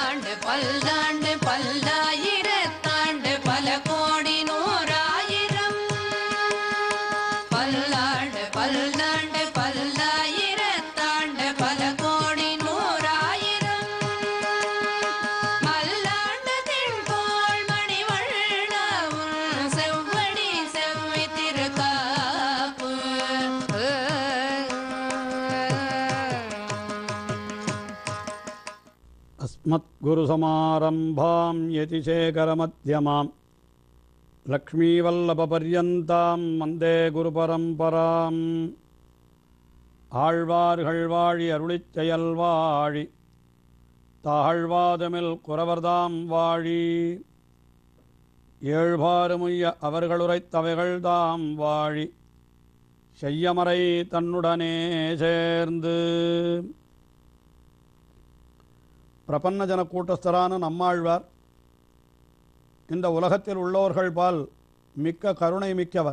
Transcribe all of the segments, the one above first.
பல்லாண்டு பல்லாண்டு பல்லாயிரத்தாண்டு பல கோடி நூறாயிரம் பல்லாண்டு பல்லாண்டு பல்லாயிரத்தாண்டு பல கோடி நூறாயிரம் மல்லாண்டு திண்கோள் மணிவண்ணவும் செவ்வடி செவ்வி திருக்காப்பு अस्मद्गुरुसमारम्भां यतिशेखरमध्यमां லக்ஷ்மீவல்லபபர்யந்தாம் வந்தே குருபரம்பராம் ஆழ்வார்கள் வாழி அருளிச் செயல் வாழி தாழ்வாதமில் குறவர்தாம் வாழி ஏழ்பாறுமுய்ய அவர்களுரைத்தவைகள்தாம் வாழி செய்யமறை தன்னுடனே சேர்ந்து பிரபன்னஜன கூட்டஸ்தரான நம்மாழ்வார் இந்த உலகத்தில் உள்ளோர்கள் பால் மிக்க கருணை மிக்கவர்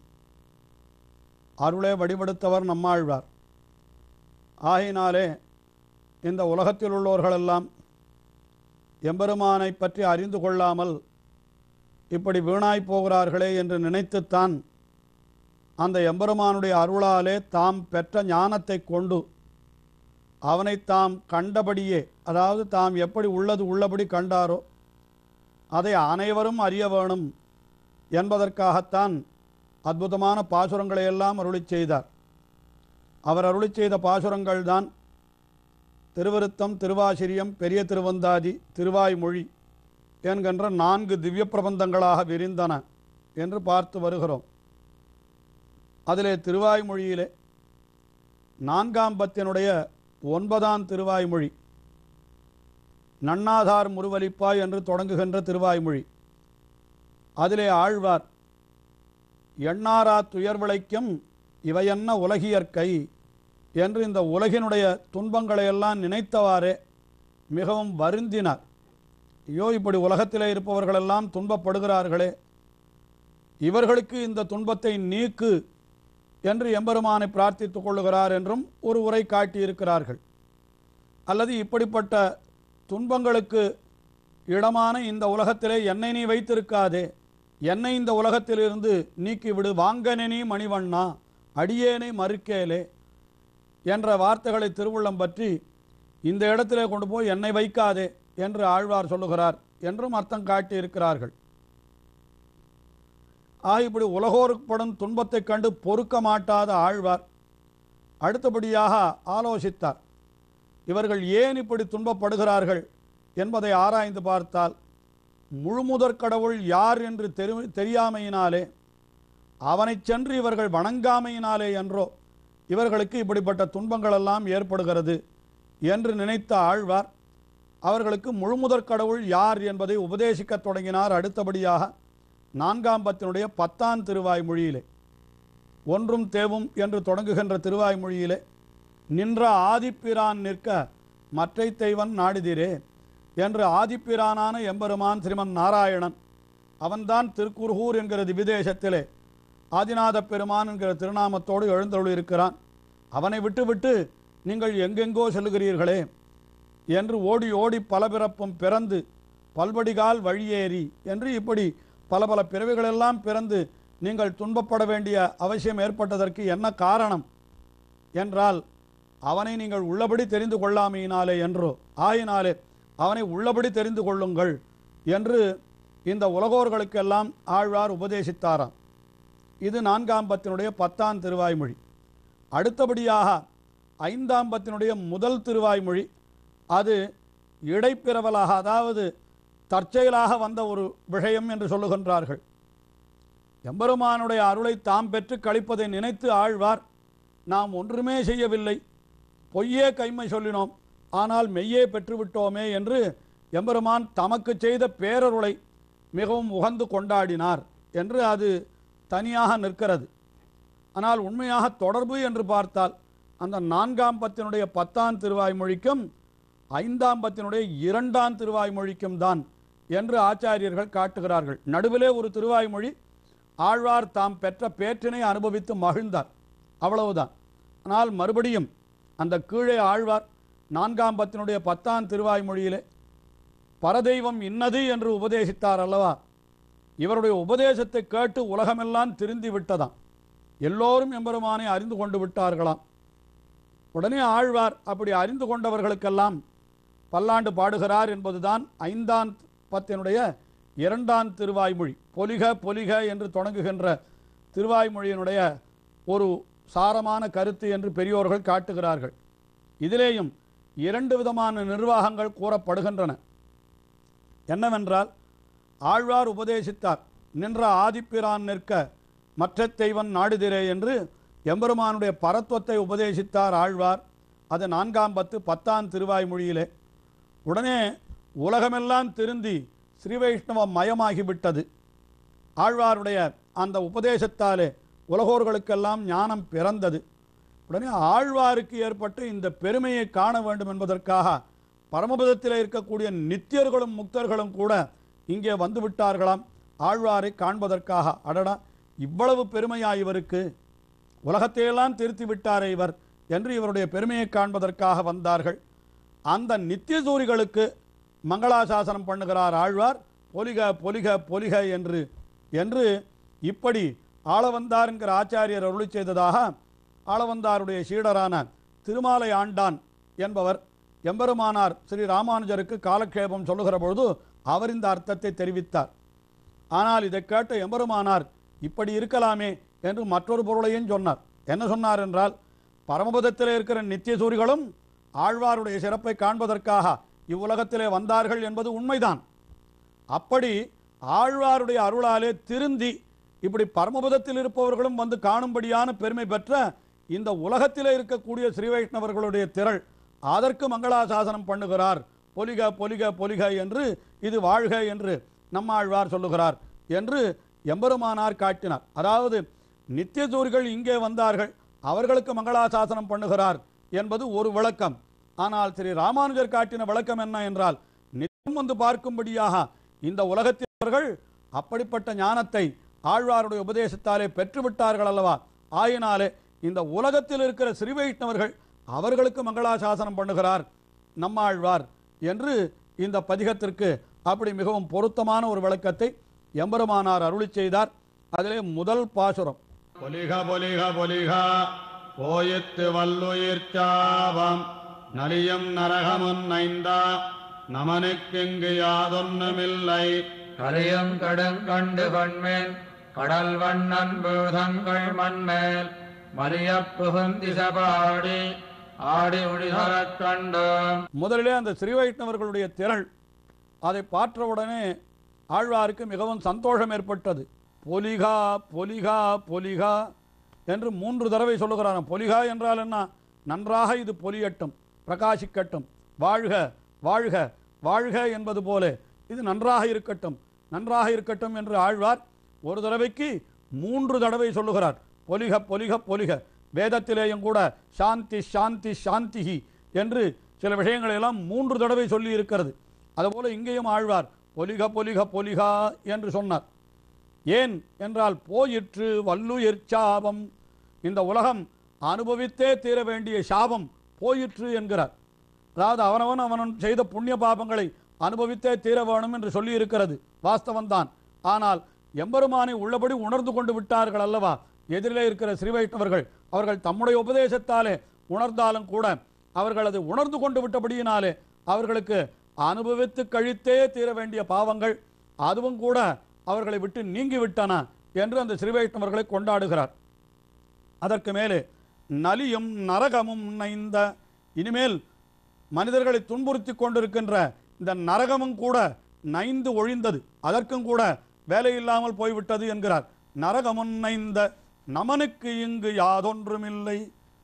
அருளே வடிவெடுத்தவர் நம்மாழ்வார் ஆகையினாலே இந்த உலகத்தில் உள்ளோர்களெல்லாம் எம்பெருமானை பற்றி அறிந்து கொள்ளாமல் இப்படி வீணாய் போகிறார்களே என்று நினைத்துத்தான் அந்த எம்பெருமானுடைய அருளாலே தாம் பெற்ற ஞானத்தை கொண்டு அவனை தாம் கண்டபடியே அதாவது தாம் எப்படி உள்ளது உள்ளபடி கண்டாரோ அதை அனைவரும் அறிய வேணும் என்பதற்காகத்தான் அற்புதமான பாசுரங்களை எல்லாம் அருளிச் செய்தார் அவர் அருளிச் செய்த பாசுரங்கள் தான் திருவிருத்தம் திருவாசிரியம் பெரிய திருவந்தாதி திருவாய்மொழி என்கின்ற நான்கு திவ்ய பிரபந்தங்களாக விரிந்தன என்று பார்த்து வருகிறோம் அதிலே திருவாய்மொழியிலே நான்காம் பத்தினுடைய ஒன்பதாம் திருவாய்மொழி நன்னாதார் முருவலிப்பாய் என்று தொடங்குகின்ற திருவாய்மொழி அதிலே ஆழ்வார் எண்ணாரா துயர் விளைக்கும் இவையென்ன உலகியற்கை என்று இந்த உலகினுடைய துன்பங்களை எல்லாம் நினைத்தவாறே மிகவும் வருந்தினார் ஐயோ இப்படி உலகத்திலே இருப்பவர்களெல்லாம் துன்பப்படுகிறார்களே இவர்களுக்கு இந்த துன்பத்தை நீக்கு என்று எம்பெருமானை பிரார்த்தித்துக் கொள்ளுகிறார் என்றும் ஒரு உரை காட்டியிருக்கிறார்கள் அல்லது இப்படிப்பட்ட துன்பங்களுக்கு இடமான இந்த உலகத்திலே என்னை நீ வைத்திருக்காதே என்னை இந்த உலகத்திலிருந்து நீக்கிவிடு வாங்கனெனி மணிவண்ணா அடியேனை மறுக்கேலே என்ற வார்த்தைகளை திருவுள்ளம் பற்றி இந்த இடத்திலே கொண்டு போய் என்னை வைக்காதே என்று ஆழ்வார் சொல்லுகிறார் என்றும் அர்த்தம் காட்டியிருக்கிறார்கள் ஆக இப்படி உலகோருப்படும் துன்பத்தைக் கண்டு பொறுக்க மாட்டாத ஆழ்வார் அடுத்தபடியாக ஆலோசித்தார் இவர்கள் ஏன் இப்படி துன்பப்படுகிறார்கள் என்பதை ஆராய்ந்து பார்த்தால் முழுமுதற் கடவுள் யார் என்று தெரி தெரியாமையினாலே அவனைச் சென்று இவர்கள் வணங்காமையினாலே என்றோ இவர்களுக்கு இப்படிப்பட்ட துன்பங்களெல்லாம் ஏற்படுகிறது என்று நினைத்த ஆழ்வார் அவர்களுக்கு முழுமுதற் கடவுள் யார் என்பதை உபதேசிக்கத் தொடங்கினார் அடுத்தபடியாக நான்காம் பத்தினுடைய பத்தாம் திருவாய்மொழியிலே ஒன்றும் தேவும் என்று தொடங்குகின்ற திருவாய்மொழியிலே நின்ற ஆதிப்பிரான் நிற்க மற்றை தெய்வன் நாடுதிரே என்று ஆதிப்பிரானான எம்பெருமான் ஸ்ரீமன் நாராயணன் அவன்தான் திருக்குருகூர் என்கிற திவிதேசத்திலே ஆதிநாத பெருமான் என்கிற திருநாமத்தோடு எழுந்தருளியிருக்கிறான் அவனை விட்டுவிட்டு நீங்கள் எங்கெங்கோ செல்லுகிறீர்களே என்று ஓடி ஓடி பல பிறப்பும் பிறந்து பல்வடிகால் வழியேறி என்று இப்படி பல பல பிறவிகளெல்லாம் பிறந்து நீங்கள் துன்பப்பட வேண்டிய அவசியம் ஏற்பட்டதற்கு என்ன காரணம் என்றால் அவனை நீங்கள் உள்ளபடி தெரிந்து கொள்ளாமையினாலே என்றோ ஆயினாலே அவனை உள்ளபடி தெரிந்து கொள்ளுங்கள் என்று இந்த உலகோர்களுக்கெல்லாம் ஆழ்வார் உபதேசித்தாராம் இது நான்காம் பத்தினுடைய பத்தாம் திருவாய்மொழி அடுத்தபடியாக ஐந்தாம் பத்தினுடைய முதல் திருவாய்மொழி அது இடைப்பிரவலாக அதாவது தற்செயலாக வந்த ஒரு விஷயம் என்று சொல்லுகின்றார்கள் எம்பெருமானுடைய அருளை தாம் பெற்று கழிப்பதை நினைத்து ஆழ்வார் நாம் ஒன்றுமே செய்யவில்லை பொய்யே கைமை சொல்லினோம் ஆனால் மெய்யே பெற்றுவிட்டோமே என்று எம்பெருமான் தமக்கு செய்த பேரருளை மிகவும் உகந்து கொண்டாடினார் என்று அது தனியாக நிற்கிறது ஆனால் உண்மையாக தொடர்பு என்று பார்த்தால் அந்த நான்காம் பத்தினுடைய பத்தாம் திருவாய்மொழிக்கும் ஐந்தாம் பத்தினுடைய இரண்டாம் திருவாய்மொழிக்கும் தான் என்று ஆச்சாரியர்கள் காட்டுகிறார்கள் நடுவிலே ஒரு திருவாய்மொழி ஆழ்வார் தாம் பெற்ற பேற்றினை அனுபவித்து மகிழ்ந்தார் அவ்வளவுதான் ஆனால் மறுபடியும் அந்த கீழே ஆழ்வார் நான்காம் பத்தினுடைய பத்தாம் திருவாய்மொழியிலே பரதெய்வம் இன்னது என்று உபதேசித்தார் அல்லவா இவருடைய உபதேசத்தை கேட்டு உலகமெல்லாம் திருந்தி விட்டதாம் எல்லோரும் எம்பெருமானை அறிந்து கொண்டு விட்டார்களாம் உடனே ஆழ்வார் அப்படி அறிந்து கொண்டவர்களுக்கெல்லாம் பல்லாண்டு பாடுகிறார் என்பதுதான் ஐந்தாம் பத்தினுடைய இரண்டாம் திருவாய்மொழி பொலிக பொலிக என்று தொடங்குகின்ற திருவாய்மொழியினுடைய ஒரு சாரமான கருத்து என்று பெரியோர்கள் காட்டுகிறார்கள் இதிலேயும் இரண்டு விதமான நிர்வாகங்கள் கூறப்படுகின்றன என்னவென்றால் ஆழ்வார் உபதேசித்தார் நின்ற ஆதிப்பிரான் நிற்க மற்ற தெய்வன் நாடுதிரே என்று எம்பெருமானுடைய பரத்துவத்தை உபதேசித்தார் ஆழ்வார் அது நான்காம் பத்து பத்தாம் திருவாய்மொழியிலே உடனே உலகமெல்லாம் திருந்தி ஸ்ரீ வைஷ்ணவம் மயமாகிவிட்டது ஆழ்வாருடைய அந்த உபதேசத்தாலே உலகோர்களுக்கெல்லாம் ஞானம் பிறந்தது உடனே ஆழ்வாருக்கு ஏற்பட்ட இந்த பெருமையை காண வேண்டும் என்பதற்காக பரமபதத்தில் இருக்கக்கூடிய நித்தியர்களும் முக்தர்களும் கூட இங்கே வந்து விட்டார்களாம் ஆழ்வாரை காண்பதற்காக அடடா இவ்வளவு பெருமையா இவருக்கு உலகத்தையெல்லாம் திருத்தி விட்டாரே இவர் என்று இவருடைய பெருமையை காண்பதற்காக வந்தார்கள் அந்த நித்திய சூரிகளுக்கு மங்களாசாசனம் பண்ணுகிறார் ஆழ்வார் பொலிக பொலிக பொலிக என்று என்று இப்படி ஆளவந்தார் என்கிற ஆச்சாரியர் அருளி செய்ததாக ஆளவந்தாருடைய சீடரான திருமாலை ஆண்டான் என்பவர் எம்பெருமானார் ஸ்ரீ ராமானுஜருக்கு காலக்ஷேபம் சொல்லுகிற பொழுது அவர் இந்த அர்த்தத்தை தெரிவித்தார் ஆனால் இதை கேட்ட எம்பெருமானார் இப்படி இருக்கலாமே என்று மற்றொரு பொருளையும் சொன்னார் என்ன சொன்னார் என்றால் பரமபதத்தில் இருக்கிற நித்திய சூரிகளும் ஆழ்வாருடைய சிறப்பை காண்பதற்காக இவ்வுலகத்திலே வந்தார்கள் என்பது உண்மைதான் அப்படி ஆழ்வாருடைய அருளாலே திருந்தி இப்படி பரமபதத்தில் இருப்பவர்களும் வந்து காணும்படியான பெருமை பெற்ற இந்த உலகத்திலே இருக்கக்கூடிய ஸ்ரீ வைஷ்ணவர்களுடைய திரள் அதற்கு மங்களாசாசனம் பண்ணுகிறார் பொலிக பொலிக பொலிக என்று இது வாழ்க என்று நம்மாழ்வார் சொல்லுகிறார் என்று எம்பெருமானார் காட்டினார் அதாவது நித்தியசூரிகள் இங்கே வந்தார்கள் அவர்களுக்கு மங்களாசாசனம் பண்ணுகிறார் என்பது ஒரு விளக்கம் ஆனால் ஸ்ரீ ராமானுஜர் காட்டின விளக்கம் என்ன என்றால் நித்தியம் வந்து பார்க்கும்படியாக இந்த உலகத்தினர்கள் அப்படிப்பட்ட ஞானத்தை ஆழ்வாருடைய உபதேசத்தாலே பெற்றுவிட்டார்கள் அல்லவா ஆயினாலே இந்த உலகத்தில் இருக்கிற ஸ்ரீ வைஷ்ணவர்கள் அவர்களுக்கு மங்களாசாசனம் பண்ணுகிறார் நம்மாழ்வார் என்று இந்த பதிகத்திற்கு அப்படி மிகவும் பொருத்தமான ஒரு விளக்கத்தை எம்பெருமானார் அருளி செய்தார் அதிலே முதல் பாசுரம் பொலிக பொலிக பொலிக போயித்து வல்லுயிர் சாவம் நலியும் நரகமுன் ஐந்தா நமனுக்கெங்கு யாதொன்னுமில்லை கலியும் கடுங்கண்டு கண்மேல் கடல் வண்ணன் பூதங்கள் மண்மேல் மலியப் புகுந்திசபாடி ஆடி உடிதரக் கண்டோம் முதலிலே அந்த ஸ்ரீ வைஷ்ணவர்களுடைய திரள் அதை பார்த்தவுடனே ஆழ்வாருக்கு மிகவும் சந்தோஷம் ஏற்பட்டது பொலிகா பொலிகா பொலிகா என்று மூன்று தடவை சொல்லுகிறாராம் பொலிகா என்றால் என்ன நன்றாக இது பொலியட்டும் பிரகாசிக்கட்டும் வாழ்க வாழ்க வாழ்க என்பது போல இது நன்றாக இருக்கட்டும் நன்றாக இருக்கட்டும் என்று ஆழ்வார் ஒரு தடவைக்கு மூன்று தடவை சொல்லுகிறார் பொலிக பொலிக பொலிக வேதத்திலேயும் கூட சாந்தி சாந்தி சாந்திஹி என்று சில விஷயங்களை எல்லாம் மூன்று தடவை சொல்லி இருக்கிறது அதுபோல இங்கேயும் ஆழ்வார் பொலிக பொலிக பொலிகா என்று சொன்னார் ஏன் என்றால் போயிற்று வல்லுயிர் சாபம் இந்த உலகம் அனுபவித்தே தீர வேண்டிய சாபம் போயிற்று என்கிறார் அதாவது அவனவன் அவனவன் செய்த புண்ணிய பாபங்களை அனுபவித்தே தீர வேணும் என்று சொல்லி இருக்கிறது வாஸ்தவம்தான் ஆனால் எம்பெருமானை உள்ளபடி உணர்ந்து கொண்டு விட்டார்கள் அல்லவா எதிரிலே இருக்கிற ஸ்ரீ வைஷ்ணவர்கள் அவர்கள் தம்முடைய உபதேசத்தாலே உணர்ந்தாலும் கூட அவர்கள் அதை உணர்ந்து கொண்டு விட்டபடியினாலே அவர்களுக்கு அனுபவித்து கழித்தே தீர வேண்டிய பாவங்கள் அதுவும் கூட அவர்களை விட்டு நீங்கிவிட்டன என்று அந்த ஸ்ரீ வைஷ்ணவர்களை கொண்டாடுகிறார் அதற்கு மேலே நலியும் நரகமும் நைந்த இனிமேல் மனிதர்களை துன்புறுத்தி கொண்டிருக்கின்ற இந்த நரகமும் கூட நைந்து ஒழிந்தது அதற்கும் கூட வேலை இல்லாமல் போய்விட்டது என்கிறார் நரகமும் நைந்த நமனுக்கு இங்கு யாதொன்றுமில்லை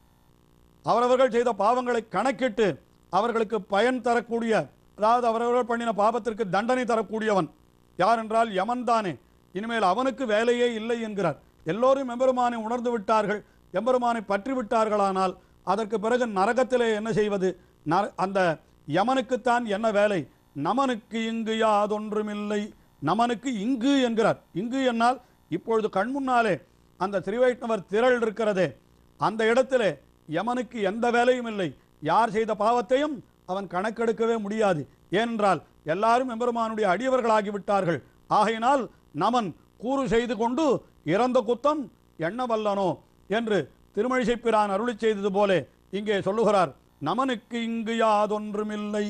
அவரவர்கள் செய்த பாவங்களை கணக்கிட்டு அவர்களுக்கு பயன் தரக்கூடிய அதாவது அவரவர்கள் பண்ணின பாவத்திற்கு தண்டனை தரக்கூடியவன் யார் என்றால் யமன் தானே இனிமேல் அவனுக்கு வேலையே இல்லை என்கிறார் எல்லோரும் எம்பெருமானை உணர்ந்து விட்டார்கள் எம்பெருமானை பற்றி விட்டார்களானால் அதற்கு பிறகு நரகத்திலே என்ன செய்வது நர அந்த யமனுக்குத்தான் என்ன வேலை நமனுக்கு இங்கு யாதொன்றுமில்லை நமனுக்கு இங்கு என்கிறார் இங்கு என்னால் இப்பொழுது கண்முன்னாலே அந்த திருவைஷ்ணவர் திரள் இருக்கிறதே அந்த இடத்திலே யமனுக்கு எந்த வேலையும் இல்லை யார் செய்த பாவத்தையும் அவன் கணக்கெடுக்கவே முடியாது ஏனென்றால் எல்லாரும் எம்பெருமானுடைய அடியவர்களாகி விட்டார்கள் ஆகையினால் நமன் கூறு செய்து கொண்டு இறந்த குத்தம் எண்ண வல்லனோ என்று திருமழிசைப்பிரான் அருளி செய்தது போல இங்கே சொல்லுகிறார் நமனுக்கு இங்கு யாதொன்றுமில்லை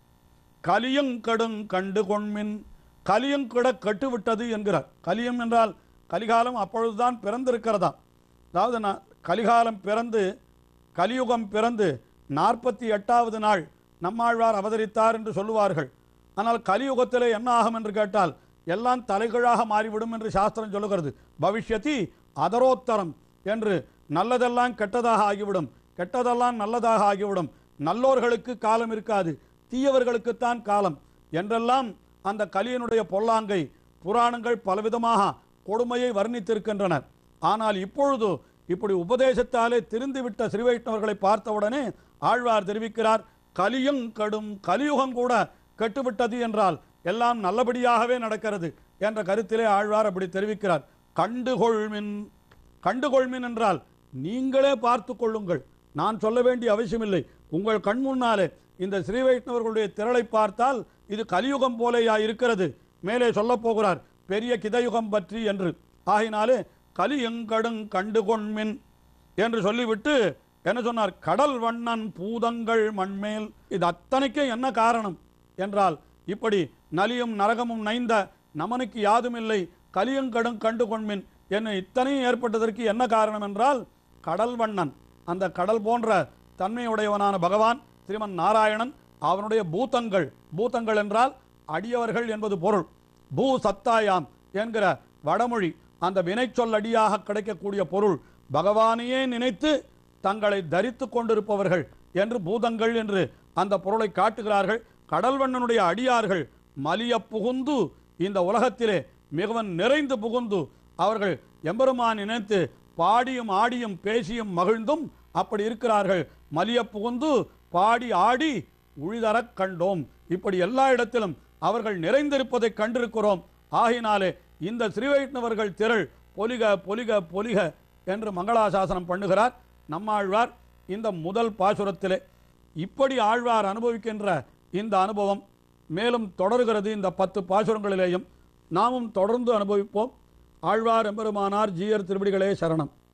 கலியங்கடுங் கண்டு கொண்மின் கலியங்கிட கட்டுவிட்டது என்கிறார் கலியம் என்றால் கலிகாலம் அப்பொழுதுதான் பிறந்திருக்கிறதா அதாவது நான் கலிகாலம் பிறந்து கலியுகம் பிறந்து நாற்பத்தி எட்டாவது நாள் நம்மாழ்வார் அவதரித்தார் என்று சொல்லுவார்கள் ஆனால் கலியுகத்திலே என்ன ஆகும் என்று கேட்டால் எல்லாம் தலைகீழாக மாறிவிடும் என்று சாஸ்திரம் சொல்லுகிறது பவிஷ்யதி அதரோத்தரம் என்று நல்லதெல்லாம் கெட்டதாக ஆகிவிடும் கெட்டதெல்லாம் நல்லதாக ஆகிவிடும் நல்லோர்களுக்கு காலம் இருக்காது தீயவர்களுக்குத்தான் காலம் என்றெல்லாம் அந்த கலியனுடைய பொல்லாங்கை புராணங்கள் பலவிதமாக கொடுமையை வர்ணித்திருக்கின்றனர் ஆனால் இப்பொழுது இப்படி உபதேசத்தாலே திருந்திவிட்ட ஸ்ரீவைஷ்ணவர்களை பார்த்தவுடனே ஆழ்வார் தெரிவிக்கிறார் கலியும் கடும் கலியுகம் கூட கெட்டுவிட்டது என்றால் எல்லாம் நல்லபடியாகவே நடக்கிறது என்ற கருத்திலே ஆழ்வார் அப்படி தெரிவிக்கிறார் கண்டுகொள்மின் கண்டுகொள்மின் என்றால் நீங்களே பார்த்து கொள்ளுங்கள் நான் சொல்ல வேண்டிய அவசியமில்லை உங்கள் கண் முன்னாலே இந்த ஸ்ரீ வைஷ்ணவர்களுடைய திரளை பார்த்தால் இது கலியுகம் போலேயா இருக்கிறது மேலே சொல்லப் போகிறார் பெரிய கிதயுகம் பற்றி என்று ஆகினாலே கலியங்கடுங் கண்டுகொண்மின் என்று சொல்லிவிட்டு என்ன சொன்னார் கடல் வண்ணன் பூதங்கள் மண்மேல் இது அத்தனைக்கும் என்ன காரணம் என்றால் இப்படி நலியும் நரகமும் நைந்த நமனுக்கு யாதுமில்லை கலியங்கடும் கண்டு கொண்மின் என்ன இத்தனையும் ஏற்பட்டதற்கு என்ன காரணம் என்றால் கடல் வண்ணன் அந்த கடல் போன்ற தன்மையுடையவனான பகவான் ஸ்ரீமன் நாராயணன் அவனுடைய பூதங்கள் பூதங்கள் என்றால் அடியவர்கள் என்பது பொருள் பூ சத்தாயாம் என்கிற வடமொழி அந்த வினைச்சொல் அடியாக கிடைக்கக்கூடிய பொருள் பகவானையே நினைத்து தங்களை தரித்து கொண்டிருப்பவர்கள் என்று பூதங்கள் என்று அந்த பொருளை காட்டுகிறார்கள் கடல்வண்ணனுடைய அடியார்கள் மலிய புகுந்து இந்த உலகத்திலே மிகவும் நிறைந்து புகுந்து அவர்கள் எம்பெருமான் நினைத்து பாடியும் ஆடியும் பேசியும் மகிழ்ந்தும் அப்படி இருக்கிறார்கள் மலிய புகுந்து பாடி ஆடி உழிதரக் கண்டோம் இப்படி எல்லா இடத்திலும் அவர்கள் நிறைந்திருப்பதைக் கண்டிருக்கிறோம் ஆகினாலே இந்த ஸ்ரீவைஷ்ணவர்கள் திரள் பொலிக பொலிக பொலிக என்று மங்களாசாசனம் பண்ணுகிறார் நம்மாழ்வார் இந்த முதல் பாசுரத்திலே இப்படி ஆழ்வார் அனுபவிக்கின்ற இந்த அனுபவம் மேலும் தொடர்கிறது இந்த பத்து பாசுரங்களிலேயும் நாமும் தொடர்ந்து அனுபவிப்போம் ஆழ்வார் எம்பெருமானார் ஜீயர் திருவடிகளே சரணம்